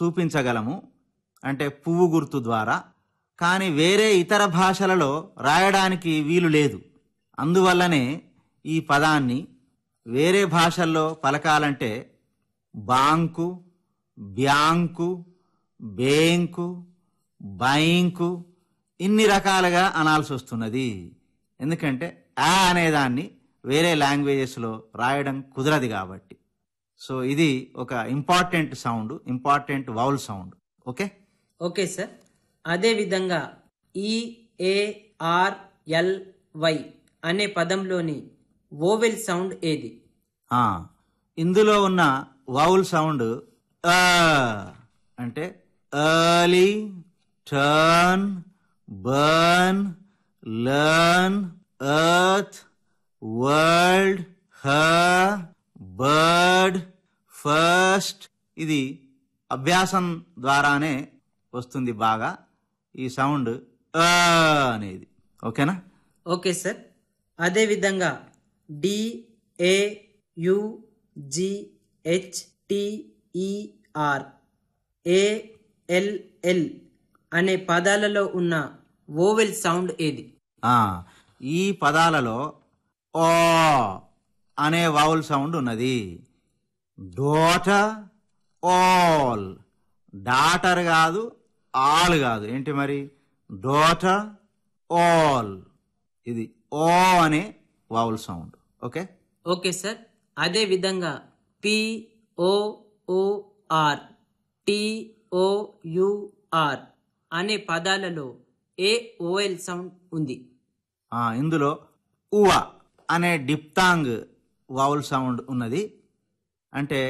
చూపించగలము అంటే పువ్వు గుర్తు ద్వారా కానీ వేరే ఇతర భాషలలో రాయడానికి వీలు లేదు అందువల్లనే ఈ పదాన్ని వేరే భాషల్లో పలకాలంటే బాంకు బ్యాంకు బేంకు బైంకు ఇన్ని రకాలుగా అనాల్సి వస్తున్నది ఎందుకంటే ఆ అనేదాన్ని వేరే లాంగ్వేజెస్లో రాయడం కుదరదు కాబట్టి సో ఇది ఒక important sound important vowel sound okay okay sir అదేవిధంగా ఈ ఏ ఆర్ ఎల్ వై అనే పదంలోని ఓవెల్ సౌండ్ ఏది ఆ, ఇందులో ఉన్న వౌల్ సౌండ్ అ అంటే early turn burn learn earth world her bird first ఇది అభ్యాసం ద్వారానే వస్తుంది బాగా ఈ సౌండ్ అ అనేది ఓకేనా ఓకే సార్ అదేవిధంగా D A U G H T E R A L L అనే పదాలలో ఉన్న ఓవెల్ సౌండ్ ఏది ఆ ఈ పదాలలో ఓ అనే వౌల్ సౌండ్ ఉన్నది డోటర్ ఆల్ డాటర్ కాదు ఆల్ కాదు ఏంటి మరి డోటర్ ఆల్ ఇది ఓ అనే vowel sound okay okay sir అదే విధంగా P O O R T O U R అనే పదాలలో ఏ ఓఎల్ సౌండ్ ఉంది ఆ, ఇందులో ఉవ అనే డిప్తాంగ్ వౌల్ సౌండ్ ఉన్నది అంటే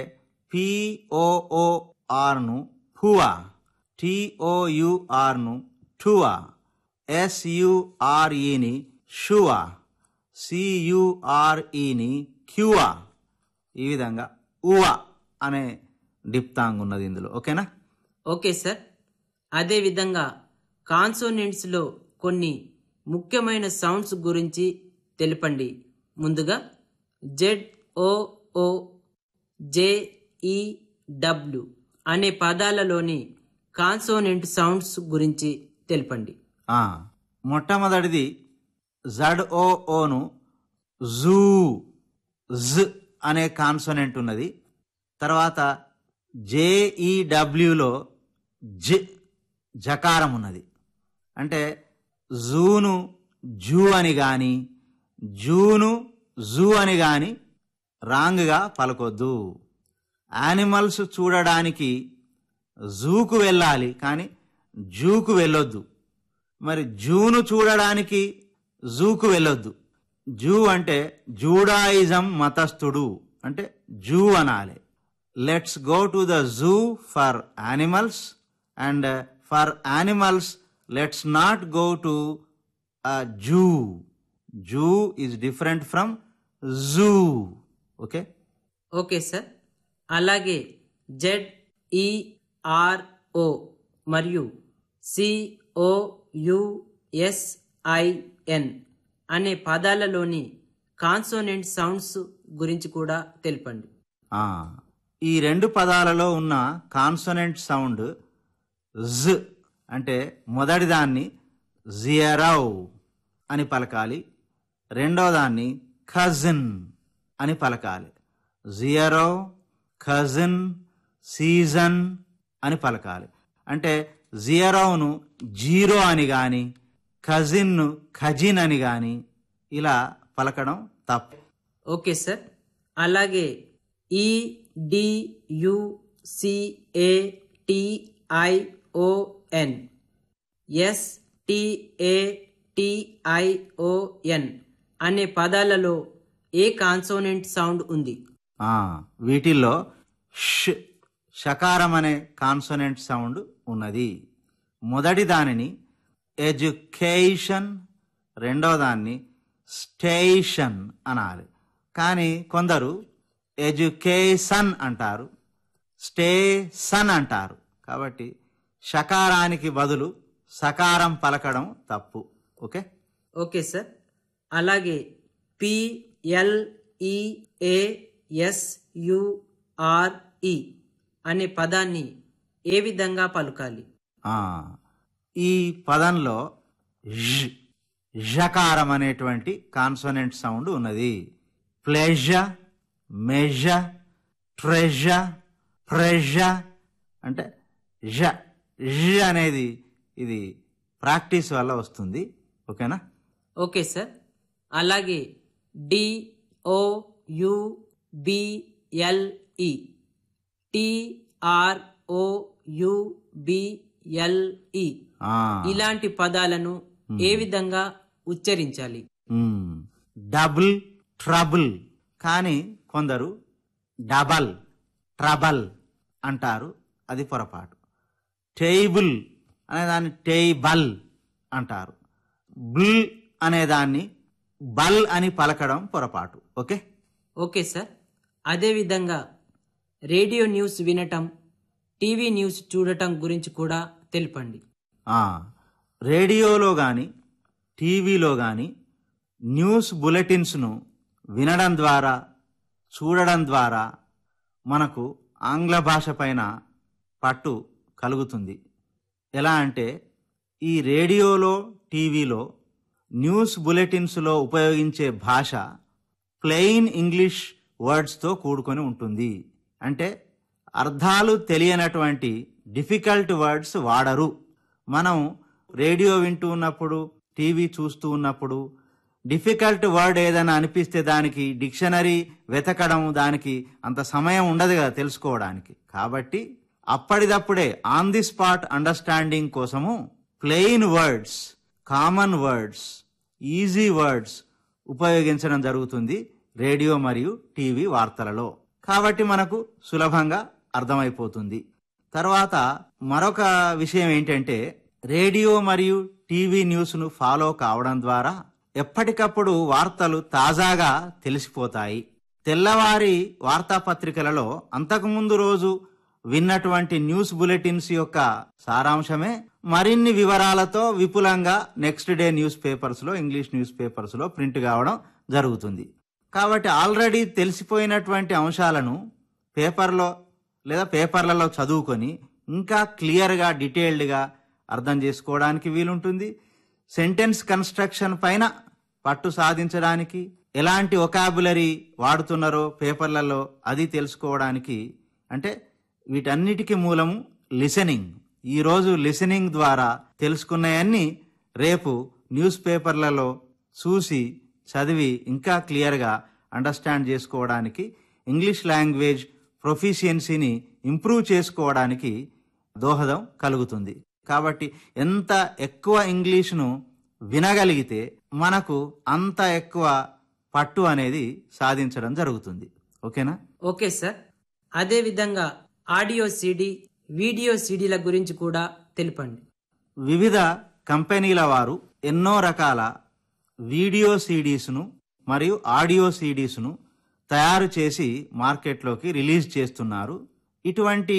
పిఓఓఆర్ను ఫువా టిఓయుఆర్ను ఠువా ఎస్యుఆర్ఈని షువా సియుఆర్ఈని క్యువా ఈ విధంగా ఉవ అనే డిప్తాంగ్ ఉన్నది ఇందులో ఓకేనా ఓకే సార్ అదే విధంగా కాన్సోనెంట్స్లో కొన్ని ముఖ్యమైన సౌండ్స్ గురించి తెలపండి ముందుగా జెడ్ ఓ జేఈ డబ్ల్యూ అనే పదాలలోని కాన్సోనెంట్ సౌండ్స్ గురించి తెలపండి ఆ, మొట్టమొదటిది జడ్ ఓ ఓను జూ జ్ అనే కాన్సోనెంట్ ఉన్నది తర్వాత జేఈడబ్ల్యూలో జ్ జకారం ఉన్నది అంటే జూను జూ అని గాని జూను జూ అని గాని రాంగ్గా పలకొద్దు యానిమల్స్ చూడడానికి జూకు వెళ్ళాలి కానీ జూకు వెళ్ళొద్దు మరి జూను చూడడానికి జూకు వెళ్ళొద్దు జూ అంటే జూడాయిజం మతస్థుడు అంటే జూ అనాలి let's go to the zoo for animals and for animals let's not go to zoo zoo is different from zoo okay okay sir అలాగే జెడ్ ఈఆర్ఓ మరియు సిఓయుఎస్ఐఎన్ అనే పదాలలోని కాన్సోనెంట్ సౌండ్స్ గురించి కూడా తెలపండి ఆ, ఈ రెండు పదాలలో ఉన్న కాన్సోనెంట్ సౌండ్ జ్ అంటే మొదటి దాన్ని జియరౌ అని పలకాలి రెండో దాన్ని ఖజిన్ అని పలకాలి జియరో ఖజిన్ సీజన్ అని పలకాలి అంటే జియరోను జీరో అని గాని ఖజిన్ను ఖజిన్ అని గాని ఇలా పలకడం తప్పు ఓకే సార్ అలాగే ఈ D U C A T I O N S T A T I O N అనే పదాలలో ఏ కాన్సోనెంట్ సౌండ్ ఉంది ఆ, వీటిల్లో ష్ షకారం అనే కాన్సోనెంట్ సౌండ్ ఉన్నది మొదటి దానిని ఎడ్యుకేషన్ రెండో దాన్ని స్టేషన్ అనాలి కానీ కొందరు ఎడ్యుకేషన్ అంటారు స్టేషన్ అంటారు కాబట్టి షకారానికి బదులు సకారం పలకడం తప్పు ఓకే ఓకే సార్ అలాగే P L E A yes you are ఈ అనే పదాన్ని ఏ విధంగా పలుకాలి ఆ, ఈ పదంలో ఝ్ ఝకారం అనేటువంటి కాన్సోనెంట్ సౌండ్ ఉన్నది ప్లెజ మెజ ట్రెజ ప్రెజ అంటే ఝ ఝ అనేది ఇది ప్రాక్టీస్ వల్ల వస్తుంది ఓకేనా ఓకే సార్ అలాగే D O U B L E T R O U B L E ఆ, ఇలాంటి పదాలను ఏ విధంగా ఉచ్చరించాలి మ్, డబుల్ ట్రబుల్ కానీ కొందరు డబల్ ట్రబల్ అంటారు అది పొరపాటు టేబుల్ అనే దాన్ని టేబల్ అంటారు బుల్ అనే దాన్ని బల్ అని పలకడం పొరపాటు ఓకే ఓకే సార్ అదేవిధంగా రేడియో న్యూస్ వినటం టీవీ న్యూస్ చూడటం గురించి కూడా తెలుపండి ఆ, రేడియోలో కానీ టీవీలో కానీ న్యూస్ బులెటిన్స్ను వినడం ద్వారా చూడడం ద్వారా మనకు ఆంగ్ల భాష పైన పట్టు కలుగుతుంది ఎలా అంటే ఈ రేడియోలో టీవీలో న్యూస్ బులెటిన్స్లో ఉపయోగించే భాష ప్లెయిన్ ఇంగ్లీష్ వర్డ్స్తో కూడుకొని ఉంటుంది అంటే అర్థాలు తెలియనటువంటి డిఫికల్ట్ వర్డ్స్ వాడరు మనం రేడియో వింటూ ఉన్నప్పుడు టీవీ చూస్తూ ఉన్నప్పుడు డిఫికల్ట్ వర్డ్ ఏదైనా అనిపిస్తే దానికి డిక్షనరీ వెతకడం దానికి అంత సమయం ఉండదు కదా తెలుసుకోవడానికి కాబట్టి అప్పటిదప్పుడే ఆన్ ది స్పాట్ అండర్స్టాండింగ్ కోసము plain words common words easy words ఉపయోగించడం జరుగుతుంది రేడియో మరియు టీవీ వార్తలలో కాబట్టి మనకు సులభంగా అర్థమైపోతుంది తర్వాత మరొక విషయం ఏంటంటే రేడియో మరియు టీవీ న్యూస్ను ఫాలో కావడం ద్వారా ఎప్పటికప్పుడు వార్తలు తాజాగా తెలిసిపోతాయి తెల్లవారి వార్తాపత్రికలలో అంతకుముందు రోజు విన్నటువంటి న్యూస్ బులెటిన్స్ యొక్క సారాంశమే మరిన్ని వివరాలతో విపులంగా నెక్స్ట్ డే న్యూస్ పేపర్స్ లో ఇంగ్లీష్ న్యూస్ పేపర్స్ లో ప్రింట్ కావడం జరుగుతుంది కాబట్టి ఆల్రెడీ తెలిసిపోయినటువంటి అంశాలను పేపర్లో లేదా పేపర్లలో చదువుకొని ఇంకా క్లియర్గా డీటెయిల్డ్గా అర్థం చేసుకోవడానికి వీలుంటుంది సెంటెన్స్ కన్స్ట్రక్షన్ పైన పట్టు సాధించడానికి ఎలాంటి ఒకాబులరీ వాడుతున్నారో పేపర్లలో అది తెలుసుకోవడానికి అంటే వీటన్నిటికీ మూలము లిసనింగ్ ఈరోజు లిసనింగ్ ద్వారా తెలుసుకున్నవన్నీ రేపు న్యూస్ పేపర్లలో చూసి చదివి ఇంకా క్లియర్గా అండర్స్టాండ్ చేసుకోవడానికి ఇంగ్లీష్ లాంగ్వేజ్ ప్రొఫిషియన్సీని ఇంప్రూవ్ చేసుకోవడానికి దోహదం కలుగుతుంది కాబట్టి ఎంత ఎక్కువ ఇంగ్లీష్ను వినగలిగితే మనకు అంత ఎక్కువ పట్టు అనేది సాధించడం జరుగుతుంది ఓకేనా ఓకే సార్ అదేవిధంగా ఆడియో సీడీ వీడియో సీడీల గురించి కూడా తెలుపండి వివిధ కంపెనీల వారు ఎన్నో రకాల వీడియో సీడీస్ను మరియు ఆడియో సీడీస్ను తయారు చేసి మార్కెట్లోకి రిలీజ్ చేస్తున్నారు ఇటువంటి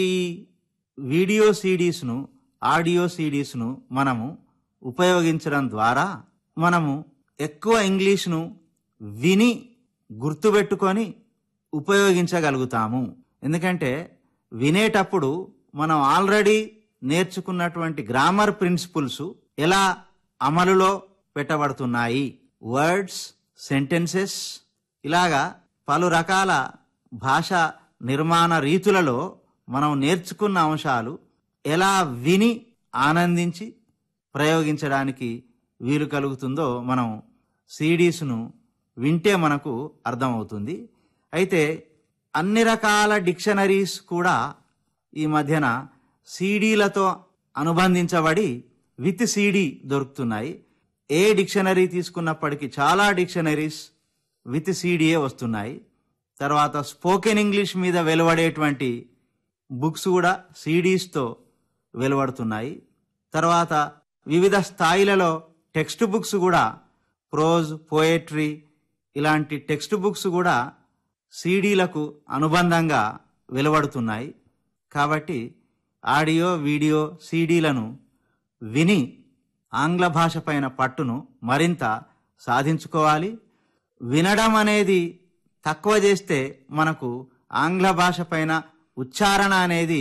వీడియో సీడీస్ను ఆడియో సీడీస్ను మనము ఉపయోగించడం ద్వారా మనము ఎక్కువ ఇంగ్లీష్ను విని గుర్తుపెట్టుకొని ఉపయోగించగలుగుతాము ఎందుకంటే వినేటప్పుడు మనం ఆల్రెడీ నేర్చుకున్నటువంటి గ్రామర్ ప్రిన్సిపుల్స్ ఎలా అమలులో పెట్టబడుతున్నాయి వర్డ్స్ సెంటెన్సెస్ ఇలాగా పలు రకాల భాష నిర్మాణ రీతులలో మనం నేర్చుకున్న అంశాలు ఎలా విని ఆనందించి ప్రయోగించడానికి వీలు కలుగుతుందో మనం సీడీస్ను వింటే మనకు అర్థమవుతుంది అయితే అన్ని రకాల డిక్షనరీస్ కూడా ఈ మధ్యన సీడీలతో అనుబంధించబడి విత్ సీడీ దొరుకుతున్నాయి ఏ డిక్షనరీ తీసుకున్నప్పటికీ చాలా డిక్షనరీస్ విత్ సీడీయే వస్తున్నాయి తర్వాత స్పోకెన్ ఇంగ్లీష్ మీద వెలువడేటువంటి బుక్స్ కూడా సీడీస్తో వెలువడుతున్నాయి తర్వాత వివిధ స్థాయిలలో టెక్స్ట్ బుక్స్ కూడా ప్రోజ్ పోయట్రీ ఇలాంటి టెక్స్ట్ బుక్స్ కూడా సీడీలకు అనుబంధంగా వెలువడుతున్నాయి కాబట్టి ఆడియో వీడియో సీడీలను విని ఆంగ్ల భాష పైన పట్టును మరింత సాధించుకోవాలి వినడం అనేది తక్కువ చేస్తే మనకు ఆంగ్ల భాష పైన ఉచ్చారణ అనేది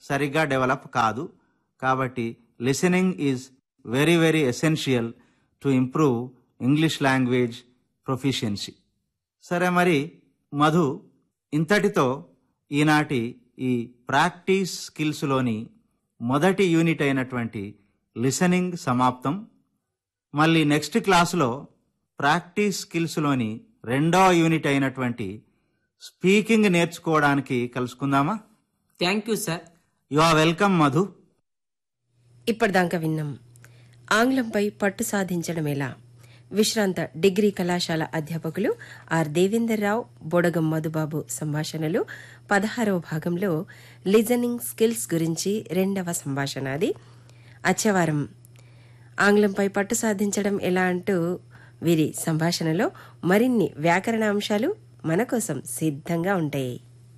సరిగ్గా డెవలప్ కాదు కాబట్టి listening is very very essential to improve English language proficiency సరే మరి మధు ఇంతటితో ఈనాటి ఈ ప్రాక్టీస్ స్కిల్స్లోని మొదటి యూనిట్ అయినటువంటి లిసనింగ్ సమాప్తం మళ్ళీ నెక్స్ట్ క్లాసులో ప్రాక్టీస్ స్కిల్స్లోని రెండో యూనిట్ అయినటువంటి స్పీకింగ్ నేర్చుకోవడానికి కలుసుకుందామా thank you sir you are welcome Madhu ఇప్పటిదాకా విన్నాం ఆంగ్లంపై పట్టు సాధించడం ఎలా విశ్రాంత డిగ్రీ కళాశాల అధ్యాపకులు ఆర్ దేవేందర్రావు బొడగం మధుబాబు సంభాషణలు పదహారవ భాగంలో లిజనింగ్ స్కిల్స్ గురించి రెండవ సంభాషణ అది అచ్చవారం ఆంగ్లంపై పట్టు సాధించడం ఎలా అంటూ వీరి సంభాషణలో మరిన్ని వ్యాకరణ అంశాలు మన కోసం సిద్ధంగా ఉంటాయి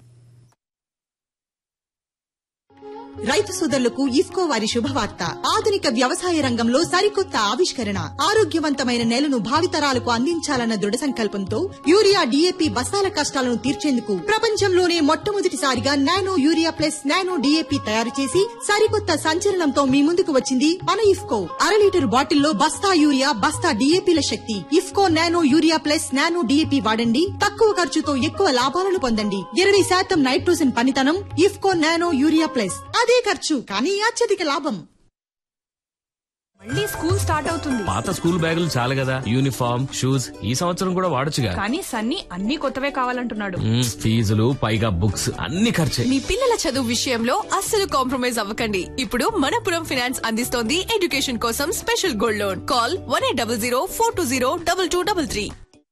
రైతు సోదరులకు ఇఫ్కో వారి శుభవార్త ఆధునిక వ్యవసాయ రంగంలో సరికొత్త ఆవిష్కరణ ఆరోగ్యవంతమైన నేలను భావితరాలకు అందించాలన్న దృఢ సంకల్పంతో యూరియా డీఏపీ బస్తాల కష్టాలను తీర్చేందుకు ప్రపంచంలోనే మొట్టమొదటిసారిగా nano urea plus nano DAP తయారు చేసి సరికొత్త సంచలనంతో మీ ముందుకు వచ్చింది మన ఇఫ్కో అర లీటర్ బాటిల్లో బస్తా యూరియా బస్తా డీఏపీల శక్తి IFFCO nano urea plus nano DAP వాడండి తక్కువ ఖర్చుతో ఎక్కువ లాభాలను పొందండి ఇరవై శాతం నైట్రోజన్ పనితనం ఇఫ్కో నానో యూరియా ప్లస్ అదే ఖర్చు కానీ అత్యధిక లాభం మళ్ళీ స్కూల్ స్టార్ట్ అవుతుంది పాత స్కూల్ బ్యాగులు చాలు కదా యూనిఫామ్ షూస్ ఈ సంవత్సరం కూడా వాడొచ్చుగా కానీ సన్నీ అన్ని కొత్తవే కావాలంటున్నాడు మ్మ్, ఫీజులు పైగా బుక్స్ అన్ని ఖర్చే మీ పిల్లల చదువు విషయంలో అస్సలు కాంప్రమైజ్ అవ్వకండి ఇప్పుడు మనపురం ఫినాన్స్ అందిస్తోంది ఎడ్యుకేషన్ కోసం special gold loan call one eight double zero four two zero double two double three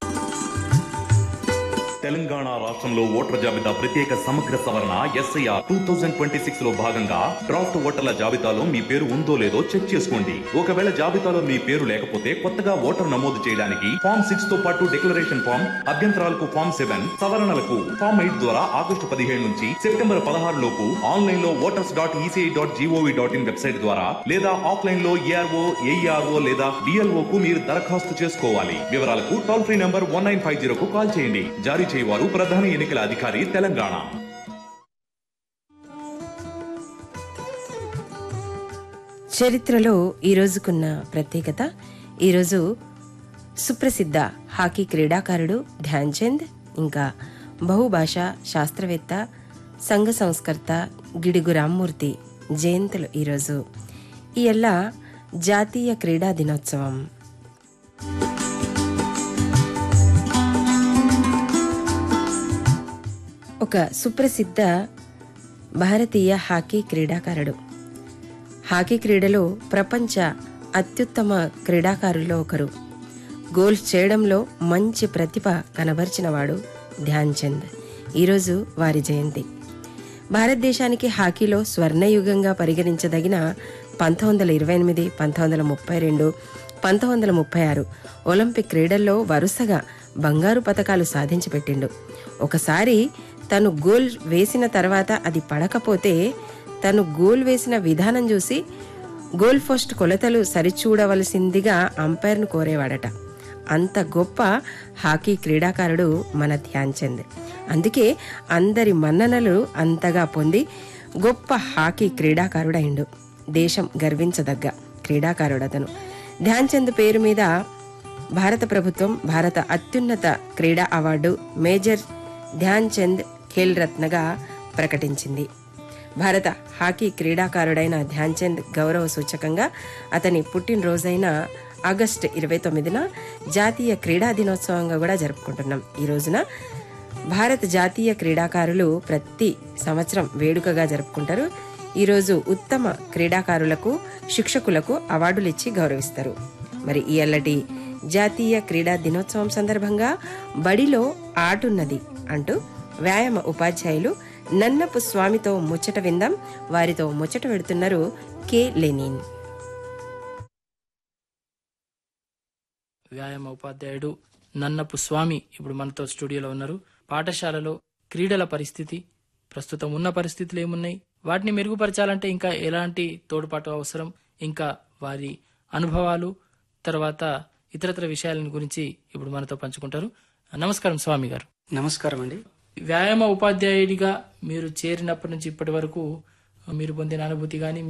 Telangana రాష్ట్రంలో ఓటర్ల జాబితా ప్రత్యేక సమగ్ర సవరణ SIR two thousand twenty six లో భాగంగా డ్రాఫ్ట్ ఓటర్ల జాబితాలో మీ పేరు ఉందో లేదో చెక్ చేసుకోండి ఒకవేళ జాబితాలో మీ పేరు లేకపోతే కొత్తగా ఓటర్ నమోదు చేయడానికి ఫామ్ సిక్స్ తో పాటు డిక్లరేషన్ ఫామ్ అభ్యంతరాలకు ఫామ్ సెవెన్ సవరణలకు ఫామ్ ఎయిట్ ద్వారా ఆగస్టు పదిహేడు నుంచి సెప్టెంబర్ పదహారు లోపు ఆన్లైన్ లో voters dot ECI dot GOV dot in website ద్వారా లేదా ఆఫ్లైన్ లో ఏఆర్ఓ ఏఈఆర్ఓ లేదా డిఎల్ఓ కు మీరు దరఖాస్తు చేసుకోవాలి వివరాలకు toll free number one nine five zero కు కాల్ చేయండి జారీ చేయవారు ప్రధాన ఎన్నికల అధికారి తెలంగాణ చరిత్రలో ఈ రోజుకున్న ప్రత్యేకత ఈరోజు సుప్రసిద్ధ హాకీ క్రీడాకారుడు ధ్యాన్ చంద్ ఇంకా బహుభాషా శాస్త్రవేత్త సంఘ సంస్కర్త గిడుగు రామ్మూర్తి జయంతులు ఈరోజు ఈ ఎల్లా జాతీయ క్రీడా దినోత్సవం ఒక సుప్రసిద్ధ భారతీయ హాకీ క్రీడాకారుడు హాకీ క్రీడలో ప్రపంచ అత్యుత్తమ క్రీడాకారుల్లో ఒకరు గోల్స్ చేయడంలో మంచి ప్రతిభ కనబరిచినవాడు ధ్యాన్ చంద్ ఈరోజు వారి జయంతి భారతదేశానికి హాకీలో స్వర్ణయుగంగా పరిగణించదగిన పంతొమ్మిది వందల ఇరవై ఎనిమిది పంతొమ్మిది వందల ముప్పై రెండు పంతొమ్మిది వందల ముప్పై ఆరు ఒలింపిక్ క్రీడల్లో వరుసగా బంగారు పతకాలు సాధించి పెట్టిండు ఒకసారి తను గోల్ వేసిన తర్వాత అది పడకపోతే తను గోల్ వేసిన విధానం చూసి గోల్ పోస్ట్ కొలతలు సరిచూడవలసిందిగా అంపైర్ను కోరేవాడట అంత గొప్ప హాకీ క్రీడాకారుడు మన ధ్యాన్ చంద్ అందుకే అందరి మన్ననలు అంతగా పొంది గొప్ప హాకీ క్రీడాకారుడైండు దేశం గర్వించదగ్గ క్రీడాకారుడు అతను ధ్యాన్ చంద్ పేరు మీద భారత ప్రభుత్వం భారత అత్యున్నత క్రీడా అవార్డు మేజర్ ధ్యాన్ చంద్ ఖేల్ రత్నగా ప్రకటించింది భారత హాకీ క్రీడాకారుడైన ధ్యాన్ చంద్ గౌరవ సూచకంగా అతని పుట్టినరోజైన ఆగస్టు ఇరవై తొమ్మిదిన జాతీయ క్రీడా దినోత్సవంగా కూడా జరుపుకుంటున్నాం ఈ రోజున భారత జాతీయ క్రీడాకారులు ప్రతి సంవత్సరం వేడుకగా జరుపుకుంటారు ఈరోజు ఉత్తమ క్రీడాకారులకు శిక్షకులకు అవార్డులు ఇచ్చి గౌరవిస్తారు మరి ఈ అల్లటి జాతీయ క్రీడా దినోత్సవం సందర్భంగా బడిలో ఆటున్నది అంటూ వ్యాయామ ఉపాధ్యాయులు నన్నపు స్వామితో ముచ్చట విందాం వారితో ముచ్చట పెడుతున్నారు కె లెనిన్ వ్యాయామ ఉపాధ్యాయుడు నన్నపు స్వామి ఇప్పుడు మనతో స్టూడియోలో ఉన్నారు పాఠశాలలో క్రీడల పరిస్థితి ప్రస్తుతం ఉన్న పరిస్థితులు ఏమున్నాయి వాటిని మెరుగుపరచాలంటే ఇంకా ఎలాంటి తోడ్పాటు అవసరం ఇంకా వారి అనుభవాలు తర్వాత ఇతరత్ర విషయాల గురించి ఇప్పుడు మనతో పంచుకుంటారు నమస్కారం స్వామి గారు నమస్కారం అండి వ్యాయామ ఉపాధ్యాయుడిగా మీరు చేరినప్పటి నుంచి ఇప్పటి వరకు మీరు పొందిన అనుభూతి కానీ